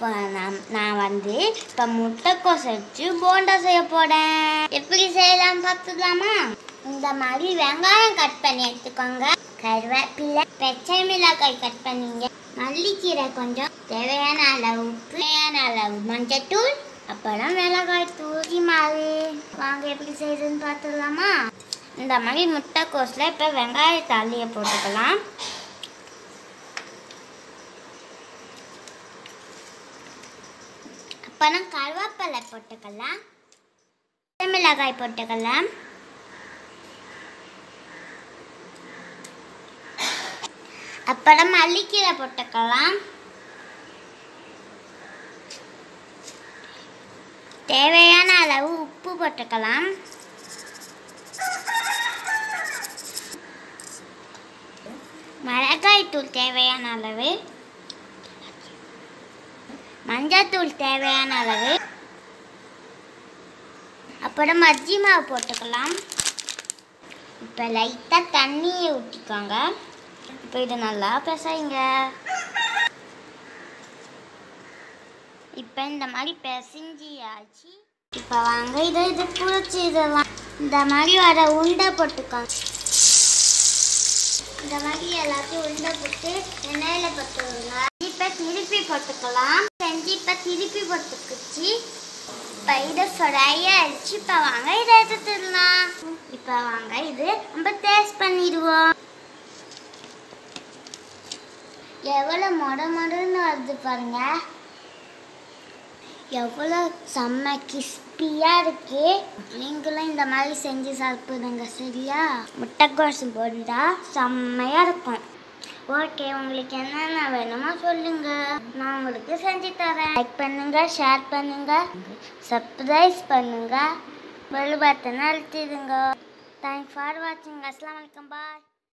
இப்போ நான் நான் வந்து இப்போ முட்டைக்கோஸ் வச்சு போண்டா செய்ய போறேன் எப்படி செய்யலாம் பார்த்துக்கலாமா இந்த மாதிரி வெங்காயம் கட் பண்ணி எடுத்துக்கோங்க கருவேப்பிலை பச்சை மிளகாய் கட் பண்ணிங்க மல்லிக்கீரை கொஞ்சம் தேவையான அளவு உப்பு தேவையான அளவு மஞ்சத்தூள் அப்புறம் மிளகாய் தூக்கி மாவு வாங்க எப்படி செய்யுதுன்னு பார்த்துக்கலாமா இந்த மாதிரி முட்டைக்கோஸில் இப்போ வெங்காய தாலியை போட்டுக்கலாம் அப்புறம் கருவேப்பிலை போட்டுக்கலாம் பச்சை மிளகாய் போட்டுக்கலாம் அப்புறம் மல்லிக்கீரை போட்டுக்கலாம் தேவையான அளவு உப்பு போட்டுக்கலாம் மிளகாய் தூள் தேவையான அளவு மஞ்சத்தூள் தேவையான அளவு அப்புறம் மஜ்ஜி மாவு போட்டுக்கலாம் இப்போ லைட்டாக தண்ணியை ஊற்றிக்கோங்க இப்போ இது நல்லா பிசைங்க இப்போ இந்த மாதிரி பிசைஞ்சியாச்சு இப்போ வாங்க இதை இது புளிச்சிடலாம் இந்த மாதிரி வர உருண்டை போட்டுக்கோங்க இந்த மாதிரி எல்லாத்தையும் உருண்டை போட்டு எண்ணெயில் போட்டுருங்க இப்போ திருப்பி போட்டுக்கலாம் செஞ்சு இப்போ திருப்பி போட்டுக்குச்சு இப்போ இதை ஃப்ரை ஆயிடுச்சு இப்போ வாங்க இதை எடுத்துடலாம் இப்போ வாங்க இது நம்ம டேஸ்ட் பண்ணிடுவோம் எவ்வளோ மொட மொடன்னு வருது பாருங்க எவ்வளோ செம்ம கிறிஸ்பியாக இருக்கு நீங்களும் இந்த மாதிரி செஞ்சு சாப்பிடுங்க சரியா முட்டைக்கோஸ் போண்டா செம்மையாக இருக்கும் ஓகே உங்களுக்கு என்னென்ன வேணுமோ சொல்லுங்க நான் உங்களுக்கு செஞ்சு தரேன் லைக் பண்ணுங்க ஷேர் பண்ணுங்க சப்ஸ்கிரைப் பண்ணுங்க பெல் பட்டனை அழுத்திடுங்க தேங்க்ஸ் ஃபார் வாட்சிங் அஸ்லாம் வலைக்கம் பாய்